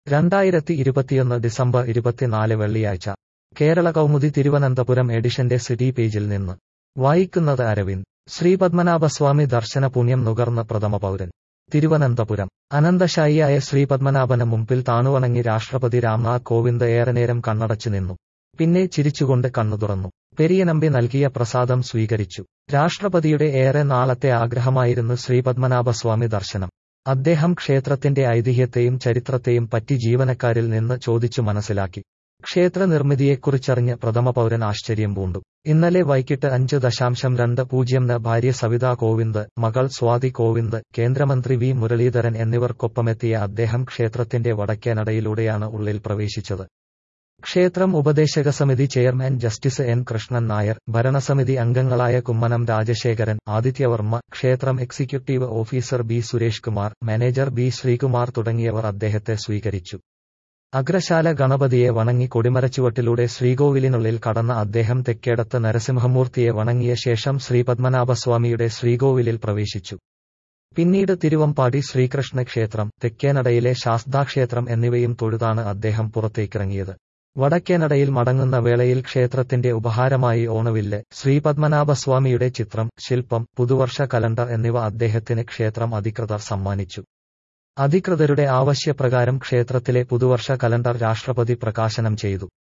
രണ്ടായിരത്തി ഇരുപത്തിയൊന്ന് ഡിസംബർ ഇരുപത്തിനാല് വെള്ളിയാഴ്ച കേരള കൗമുദി തിരുവനന്തപുരം എഡിഷന്റെ സിറ്റി പേജിൽ നിന്ന് വായിക്കുന്നത് അരവിന്ദ് ശ്രീപത്മനാഭസ്വാമി ദർശന പുണ്യം നുകർന്ന് പ്രഥമ പൗരൻ തിരുവനന്തപുരം അനന്തശായിയായ ശ്രീപത്മനാഭന് മുമ്പിൽ താണുവണങ്ങി രാഷ്ട്രപതി രാംനാഥ് കോവിന്ദ് ഏറെ നേരം കണ്ണടച്ചു നിന്നു പിന്നെ ചിരിച്ചുകൊണ്ട് കണ്ണു തുറന്നു പെരിയനമ്പി നൽകിയ പ്രസാദം സ്വീകരിച്ചു രാഷ്ട്രപതിയുടെ ഏറെ നാളത്തെ ആഗ്രഹമായിരുന്നു ശ്രീപത്മനാഭസ്വാമി ദർശനം അദ്ദേഹം ക്ഷേത്രത്തിന്റെ ഐതിഹ്യത്തെയും ചരിത്രത്തെയും പറ്റി ജീവനക്കാരിൽ നിന്ന് ചോദിച്ചു മനസ്സിലാക്കി ക്ഷേത്ര നിർമ്മിതിയെക്കുറിച്ചറിഞ്ഞ് പ്രഥമ പൗരൻ ആശ്ചര്യം പൂണ്ടു ഇന്നലെ വൈകിട്ട് അഞ്ച് ദശാംശം രണ്ട് പൂജ്യംന് ഭാര്യ സവിതാ കോവിന്ദ് മകൾ സ്വാതി കോവിന്ദ് കേന്ദ്രമന്ത്രി വി മുരളീധരൻ എന്നിവർക്കൊപ്പമെത്തിയ അദ്ദേഹം ക്ഷേത്രത്തിന്റെ വടക്കേനടയിലൂടെയാണ് ഉള്ളിൽ പ്രവേശിച്ചത് ക്ഷേത്രം ഉപദേശക സമിതി chairman justice N Krishnan Nair ഭരണസമിതി അംഗങ്ങളായ കുമ്മനം രാജശേഖരൻ ആദിത്യവർമ്മ ക്ഷേത്രം executive officer B Suresh Kumar manager B Sreekumar തുടങ്ങിയവർ അദ്ദേഹത്തെ സ്വീകരിച്ചു അഗ്രശാല ഗണപതിയെ വണങ്ങി കൊടിമരച്ചുവട്ടിലൂടെ ശ്രീകോവിലിനുള്ളിൽ കടന്ന അദ്ദേഹം തെക്കേടത്ത് നരസിംഹമൂർത്തിയെ വണങ്ങിയ ശേഷം ശ്രീപത്മനാഭസ്വാമിയുടെ ശ്രീകോവിലിൽ പ്രവേശിച്ചു പിന്നീട് തിരുവമ്പാടി ശ്രീകൃഷ്ണ ക്ഷേത്രം തെക്കേനടയിലെ ശാസ്താക്ഷേത്രം എന്നിവയും തൊഴുതാണ് അദ്ദേഹം പുറത്തേക്കിറങ്ങിയത് വടക്കേനടയിൽ മടങ്ങുന്ന വേളയിൽ ക്ഷേത്രത്തിന്റെ ഉപഹാരമായി ഓണവില്ല് ശ്രീപത്മനാഭസ്വാമിയുടെ ചിത്രം ശില്പം പുതുവർഷ കലണ്ടർ എന്നിവ അദ്ദേഹത്തിന് ക്ഷേത്രം അധികൃതർ സമ്മാനിച്ചു അധികൃതരുടെ ആവശ്യപ്രകാരം ക്ഷേത്രത്തിലെ പുതുവർഷ കലണ്ടർ രാഷ്ട്രപതി പ്രകാശനം ചെയ്തു